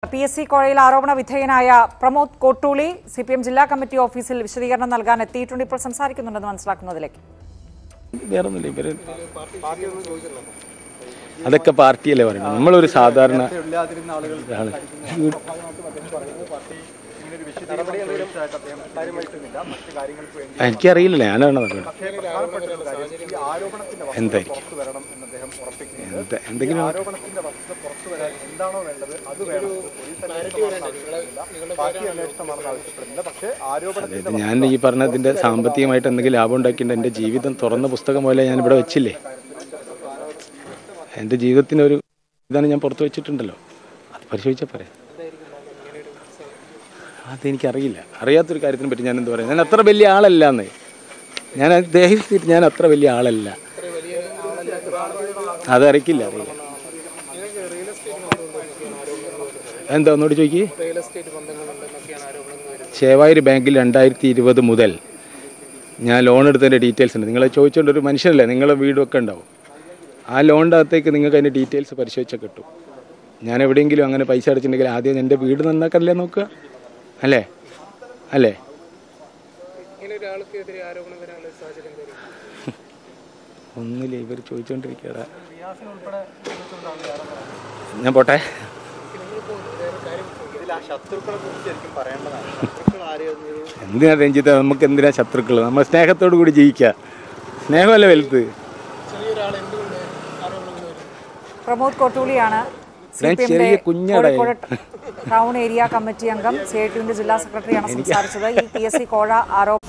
P S C കോഴയിൽ ആരോപണ വിധേയനായ Pramod Kottooli C P M ജില്ലാ കമ്മിറ്റി ഓഫീസിൽ വിശദീകരണം നൽകാൻ എത്തിയിട്ടുണ്ട് ഇപ്പോൾ സംസാരിക്കുന്നുണ്ടെന്ന് മനസ്സിലാക്കുന്നതിലേക്ക് വേറെ ഒന്നുമില്ല ഇവര് അതൊക്കെ പാർട്ടിയല്ലേ പറയുന്നത് നമ്മളൊരു സാധാരണ ആള്. എനിക്കറിയില്ല ഞാനാണ് പറയുന്നത് എന്തായിരിക്കും എന്താ എന്തെങ്കിലും അതായത് ഞാൻ ഈ പറഞ്ഞതിന്റെ സാമ്പത്തികമായിട്ട് എന്തെങ്കിലും ലാഭം ഉണ്ടാക്കിയിട്ട് എൻ്റെ ജീവിതം തുറന്ന പുസ്തകം പോലെ ഞാൻ ഇവിടെ വെച്ചില്ലേ എൻ്റെ ജീവിതത്തിനൊരു ഇതാണ് ഞാൻ പുറത്ത് വെച്ചിട്ടുണ്ടല്ലോ അത് പരിശോധിച്ചാൽ പറയാം അതെനിക്കറിയില്ല അറിയാത്തൊരു കാര്യത്തിനെ പറ്റി ഞാൻ എന്താ പറയുക ഞാൻ അത്ര വലിയ ആളല്ല എന്ന് ഞാൻ ദേഹിച്ചിട്ട് ഞാൻ അത്ര വലിയ ആളല്ല അതറിയില്ല അറിയില്ല എന്താ ഒന്നുകൂടി ചോദിക്കേ ശേവായൂർ ബാങ്കിൽ രണ്ടായിരത്തി ഇരുപത് മുതൽ ഞാൻ ലോൺ എടുത്തതിൻ്റെ ഡീറ്റെയിൽസ് ഉണ്ട് നിങ്ങളെ ചോദിച്ചുകൊണ്ട് ഒരു മനുഷ്യനല്ലേ നിങ്ങളെ വീടൊക്കെ ഉണ്ടാവും ആ ലോണിൻ്റെ അകത്തേക്ക് നിങ്ങൾക്ക് അതിൻ്റെ ഡീറ്റെയിൽസ് പരിശോധിച്ചാൽ കിട്ടും ഞാൻ എവിടെയെങ്കിലും അങ്ങനെ പൈസ അടച്ചിട്ടുണ്ടെങ്കിൽ ആദ്യം എൻ്റെ വീട് നന്നാക്കല്ലേ നോക്കുക അല്ലേ അല്ലേ ഒന്നുമില്ല ഇവർ ചോദിച്ചുകൊണ്ടിരിക്കടാ ഞാൻ പോട്ടെ എന്തിനാ രഞ്ജിത്ത നമുക്ക് എന്തിനാ ശത്രുക്കൾ നമ്മൾ സ്നേഹത്തോടു കൂടി ജീവിക്കുക സ്നേഹമല്ല വലുത് പ്രമോദ് കോട്ടൂളിയാണ് സി ഞാൻ പി ചെറിയ എമ്മിന്റെ കുഞ്ഞാടാ. കോഴിക്കോട് ടൗൺ ഏരിയ കമ്മിറ്റി അംഗം സി ഐ ടിയുടെ ജില്ലാ സെക്രട്ടറിയാണ് സംസാരിച്ചത് ഈ പി എസ് സി കോഴ ആരോപണം